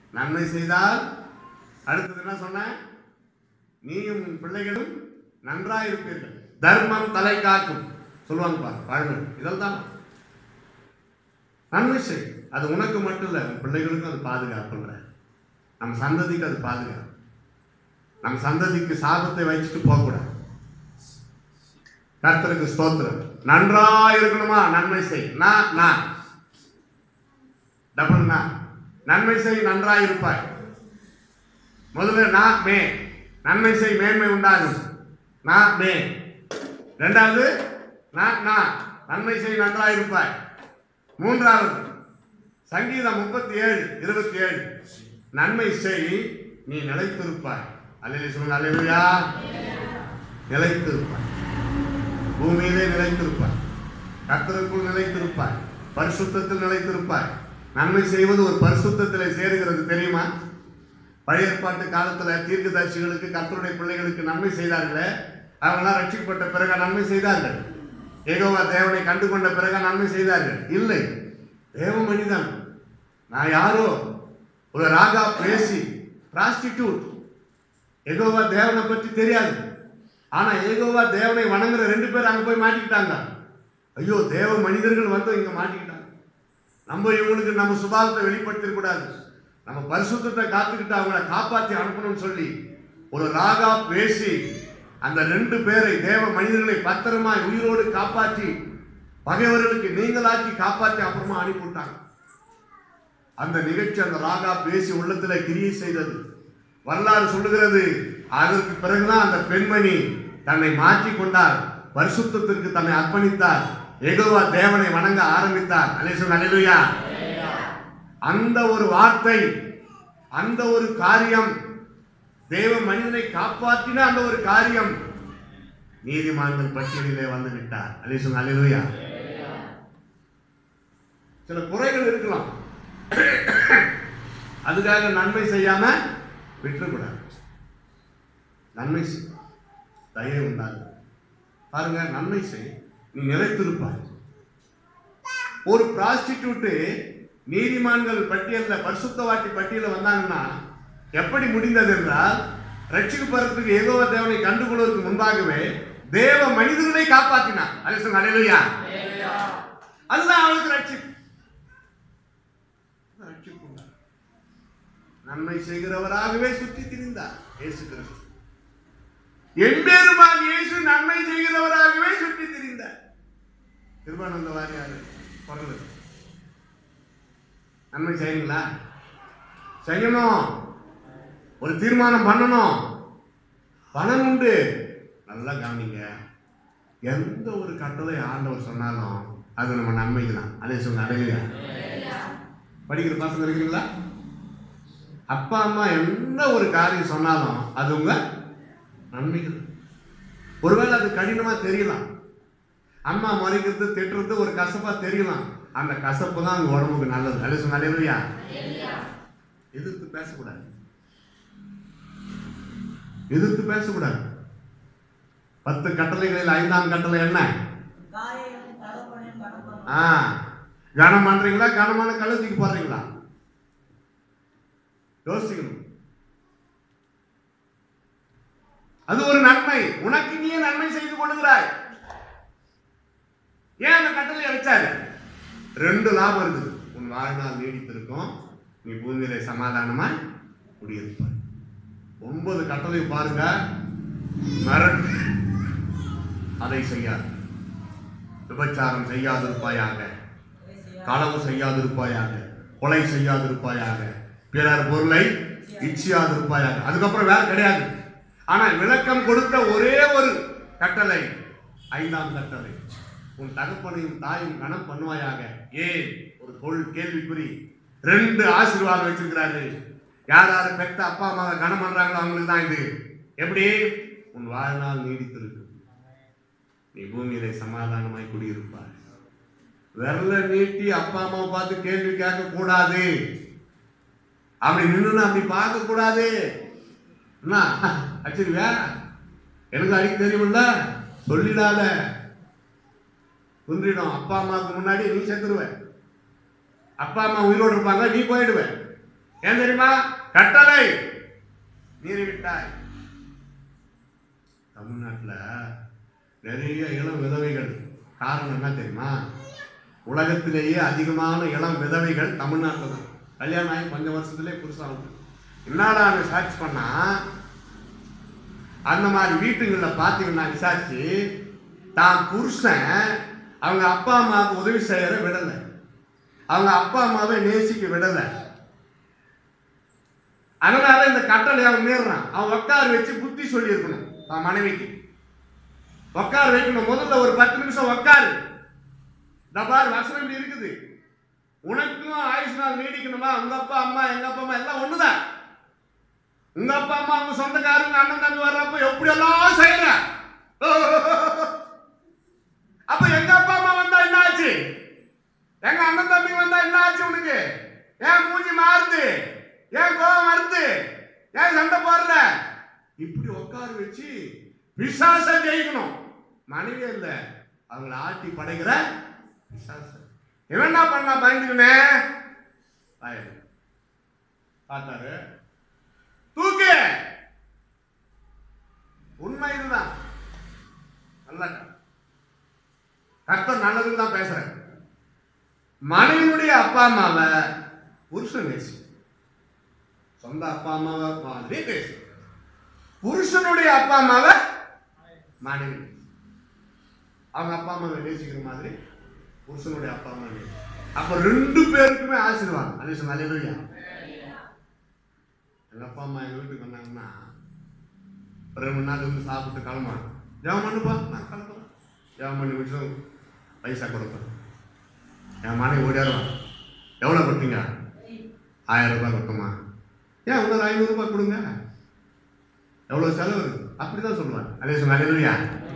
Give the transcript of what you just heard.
நன்மை செய்தால் அடுத்தது என்ன சொன்னேன் நீயும் உன் பிள்ளைகளும் நன்றாயிருப்பீர்கள் தர்மம் தலை காக்கும் சொல்லுவாங்க பாரு பழமொழி இதெல்லாம் நன்மை செய் அது உனக்கு மட்டும் இல்லை உன் பிள்ளைகளுக்கும் அது பாதுகாப்புன்ற நம்ம சந்ததிக்கு அது பாதுகாப்பு நம்ம சந்ததிக்கு சாபத்தை வச்சுட்டு போகக்கூடாது கர்த்தருக்கு ஸ்தோத்திரம் நன்றா இருக்கணுமா நன்மை செய் நான் நான் டபுள் நான் நன்மை செய் நன்றாய் இருப்பாய் முதல்ல நான் மே நன்மை செய் மேன்மை உண்டாகும் நான் மே ரெண்டாவது நான் நான் நன்மை செய் நன்றாய் இருப்பாய் மூன்றாவது சங்கீதம் முப்பத்தி ஏழு இருபத்தி ஏழு நன்மை செய் நீ நிலைத்திருப்பாய் அல்லையா சொல்லுங்க அல்லையா நிலைத்திருப்பாய் பூமியிலே நிலைத்திருப்பாய் கர்த்தருக்குள் நிலைத்திருப்பாய் பரிசுத்தத்தில் நிலைத்திருப்பாய் நன்மை செய்வது ஒரு பரிசுத்தத்திலே சேருகிறது தெரியுமா பழைய ஏற்பாட்டு காலத்துல தீர்க்கதரிசிகளுக்கு கர்த்தருடைய பிள்ளைகளுக்கு நன்மை செய்தார்களே அவங்களாம் ரட்சிக்கப்பட்ட பிறகு நன்மை செய்தார்கள் ஏகோவா தேவனை கண்டு கொண்ட பிறகு நன்மை செய்தார்கள் இல்லை தேவ மனிதன் நான் யாரோ ஒரு ராகா பேசி பிராஸ்டிடியூட் எகோவா தேவனை பற்றி தெரியாது ஆனா ஏகோவா தேவனை வணங்குற ரெண்டு பேர் அங்க போய் மாட்டிக்கிட்டாங்க ஐயோ தேவ மனிதர்கள் வந்து இங்க மாட்டிக்கிட்டாங்க நம்ம இவங்களுக்கு நம்ம சுபாவத்தை வெளிப்படுத்திட கூடாது நம்ம பரிசுத்தத்தை காத்துக்கிட்டு அவங்கள காப்பாற்றி அனுப்பணும்னு சொல்லி ஒரு ராகா பேசி அந்த ரெண்டு பேரை தேவ மனிதர்களை பத்திரமாய் உயிரோடு காப்பாற்றி பகைவர்களுக்கு நீங்களாக்கி காப்பாற்றி அப்புறமா அனுப்பிவிட்டாங்க அந்த நிகழ்ச்சி அந்த ராகா பேசி உள்ளத்துல கிரியை செய்தது வரலாறு சொல்லுகிறது அதற்கு பிறகுதான் அந்த பெண்மணி தன்னை மாற்றிக் கொண்டார் பரிசுத்தத்திற்கு தன்னை அர்ப்பணித்தார் எகோவா தேவனை வணங்க ஆரம்பித்தார் அலேசன் அலையா அந்த ஒரு வார்த்தை அந்த ஒரு காரியம் தேவ மனிதனை காப்பாற்றின அந்த ஒரு காரியம் நீதிமான்கள் பட்டியலிலே வந்து விட்டார் அலேசன் அலையா சில குறைகள் இருக்கலாம் அதுக்காக நன்மை செய்யாம விட்டுறக்கூடாது நன்மை செய் தயை உண்டாகும் பாருங்க நன்மை செய் நீ நிலைத்திருப்பாய் ஒரு பிராஸ்டிடியூட்டு நீதிமான்கள் பட்டியல்ல பரிசுத்தவாட்டி பட்டியல வந்தாங்கன்னா எப்படி முடிந்தது என்றால் ரட்சிக்கப்படுறதுக்கு ஏதோ தேவனை கண்டுகொள்வதற்கு முன்பாகவே தேவ மனிதர்களை காப்பாற்றினார் அலிசன் அலையிலையா அதுதான் அவளுக்கு ரட்சிப்பு ரட்சிப்புண்டார். நன்மை செய்கிறவராகவே சுற்றி திரிந்தார் இயேசு கிறிஸ்து எம்பெருமான் இயேசு நன்மை செய்கிறவராகவே சுற்றி திரிந்தார் திருவானந்த வாரியார் பிறந்தது நன்மை செய்யுங்களா செய்யணும் ஒரு தீர்மானம் பண்ணணும் பணம் உண்டு நல்லா கவனிங்க எந்த ஒரு கட்டளை ஆண்டவர் சொன்னாலும் அது நம்ம நன்மைக்கு தான் அதே சொல்லுங்க அடையா படிக்கிற பசங்க இருக்கிறீங்களா அப்பா அம்மா எந்த ஒரு காரியம் சொன்னாலும் அது உங்க நன்மைக்கு தான். ஒருவேளை அது கடினமா தெரியலாம் அம்மா முறைக்கிறது திட்டுறது ஒரு கசப்பா தெரியலாம் அந்த கசப்பு தான் உங்க உடம்புக்கு நல்லது அதே சொன்ன அலையா எதிர்த்து பேசக்கூடாது எதிர்த்து பேசக்கூடாது பத்து கட்டளைகளில் ஐந்தாம் கட்டளை என்ன தாயையும் தகப்பனையும் கனம் பண்ணணும். ஆ கனம் பண்றீங்களா கனமான கழுத்துக்கு போடுறீங்களா யோசிக்கணும் அது ஒரு நன்மை உனக்கு நீயே நன்மை செய்து கொள்ளுகிறாய் ஏன் அந்த கட்டளையை வச்சாரு ரெண்டு லாபம் இருக்குது உன் வாழ்நாள் நீடித்திருக்கும் நீ பூமியில சமாதானமா குடியிருப்பாய் ஒன்பது கட்டளை பாருங்க மிரட்டு அதை செய்யாது விபச்சாரம் செய்யாதிருப்பாயாக கொலை செய்யாதே. களவு செய்யாதிருப்பாயாக கொலை செய்யாதிருப்பாயாக பிறர் பொருளை இச்சியாதிருப்பாயாக அதுக்கப்புறம் வேற கிடையாது ஆனா விளக்கம் கொடுத்த ஒரே ஒரு கட்டளை ஐந்தாம் கட்டளை உன் தகப்பனையும் தாயும் கணம் பண்ணுவாயாக ஏன் ஒரு கொள் கேள்விக்குறி ரெண்டு ஆசீர்வாதம் வச்சிருக்கிறாரு யார் யார் பெத்த அப்பா அம்மாவை கணம் பண்றாங்களோ அவங்களுக்கு தான் இது எப்படி உன் வாழ்நாள் நீடித்திருக்கு நீ பூமியிலே சமாதானமாய் குடியிருப்பாய் விரல நீட்டி அப்பா அம்மாவை பார்த்து கேள்வி கேட்க கூடாது அப்படி நின்று அப்படி பார்க்க கூடாது என்ன அச்சரியா எனக்கு அடிக்க தெரியுமில்ல சொல்லிடாத குன்றிடும் அப்பா அம்மாவுக்கு முன்னாடி நீ செத்துருவ அப்பா அம்மா உயிரோடு இருப்பாங்க நீ போயிடுவ ஏன் தெரியுமா கட்டளை மீறி விட்டாய் தமிழ்நாட்டுல நிறைய இளம் விதவைகள் காரணம் என்ன தெரியுமா உலகத்திலேயே அதிகமான இளம் விதவைகள் தமிழ்நாட்டில் தான் கல்யாணம் ஆகி கொஞ்சம் வருஷத்துலேயே புருஷாகும் என்னடான்னு சர்ச் பண்ணா அந்த மாதிரி வீட்டுங்களில் பார்த்தீங்கன்னா விசாரிச்சு தான் புருஷன் அவங்க அப்பா அம்மாவுக்கு உதவி செய்யற விடலை அவங்க அப்பா அம்மாவை நேசிக்க விடலை அதனால இந்த கட்டளை அவன் மீறான் அவன் உட்கார வச்சு புத்தி சொல்லி இருக்கணும் அவன் மனைவிக்கு உட்கார வைக்கணும் முதல்ல ஒரு பத்து நிமிஷம் உட்காரு இந்த பாரு வசனம் இப்படி இருக்குது உனக்கும் ஆயுஷ் நாள் நீடிக்கணுமா உங்க அப்பா அம்மா எங்க அப்பா அம்மா எல்லாம் ஒண்ணுதான் உங்க அப்பா அம்மா உங்க சொந்தக்காரங்க அண்ணன் தம்பி வர்றப்ப எப்படி எல்லாம் செய்யற அப்ப எங்க அப்பா அம்மா வந்தா என்ன ஆச்சு எங்க அண்ணன் தம்பி வந்தா என்ன ஆச்சு உனக்கு ஏன் மூஞ்சி மாறுது ஏன் கோவம் வருது ஏன் சண்டை போடுற இப்படி உட்கார வச்சு பிசாச ஜெயிக்கணும் மனைவி இல்ல அவங்கள ஆட்டி படைக்கிற பிசாச இவன் என்ன பண்ணா பயந்துக்கினே பாரு. பார்த்தாரு தூக்கு உண்மை இதுதான் நல்லா கர்த்தர் நல்லதுன்னு தான் பேசுறேன் மனைவியுடைய அப்பா அம்மாவை புருஷன் நேசி சொந்த அப்பா அம்மாவை மாதிரி பேசு புருஷனுடைய அப்பா அம்மாவை மனைவி நேசி. அவங்க அப்பா அம்மாவை நேசிக்கிற மாதிரி புருஷனுடைய அப்பா அம்மா நேசி. அப்ப ரெண்டு பேருக்குமே ஆசீர்வாதம் அதே சொன்ன அலையிலுயா எங்க அப்பா அம்மா எங்க வீட்டுக்கு வந்தாங்கன்னா ஒரு ரெண்டு நாள் வந்து சாப்பிட்டு கிளம்புவாங்க ஜெபம் பண்ணுப்பா நான் கிளம்புறேன் ஜெபம் பண்ணி முடிச்சு பைசா கொடுப்பேன் என் மனைவி ஓடியாருவான் எவ்வளோ கொடுத்தீங்க ஆயிரம் ரூபாய் கொடுத்தோமா ஏன் இன்னொரு ஐநூறுரூபா கொடுங்க எவ்வளோ செலவு இருக்கு அப்படிதான் சொல்லுவாங்க அதே சொன்ன அலையிலுயா